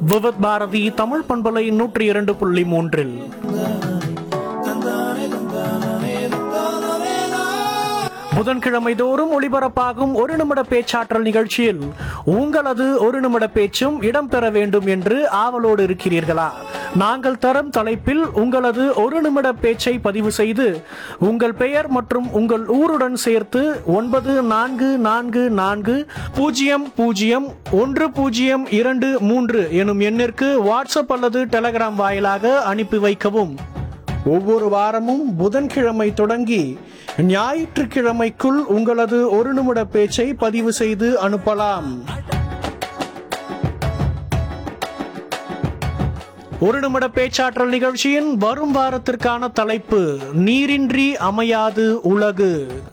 விவத் பாரதி தமிழ் பண்பலை நூற்றி இரண்டு புள்ளி மூன்றில் புதன்கிழமை தோறும் ஒளிபரப்பாகும் ஒரு நிமிட பேச்சாற்றல் நிகழ்ச்சியில் உங்களது ஒரு நிமிட பேச்சும் இடம்பெற வேண்டும் என்று ஆவலோடு இருக்கிறீர்களா நாங்கள் தரும் தலைப்பில் உங்களது ஒரு நிமிட பேச்சை பதிவு செய்து உங்கள் பெயர் மற்றும் உங்கள் ஊருடன் சேர்த்து ஒன்பது நான்கு நான்கு நான்கு பூஜ்ஜியம் பூஜ்ஜியம் ஒன்று பூஜ்ஜியம் இரண்டு மூன்று எனும் எண்ணிற்கு வாட்ஸ்அப் அல்லது டெலகிராம் வாயிலாக அனுப்பி வைக்கவும் ஒவ்வொரு வாரமும் புதன்கிழமை தொடங்கி ஞாயிற்றுக்கிழமைக்குள் உங்களது ஒரு நிமிட பேச்சை பதிவு செய்து அனுப்பலாம் ஒரு நிமிட பேச்சாற்றல் நிகழ்ச்சியின் வரும் வாரத்திற்கான தலைப்பு நீரின்றி அமையாது உலகு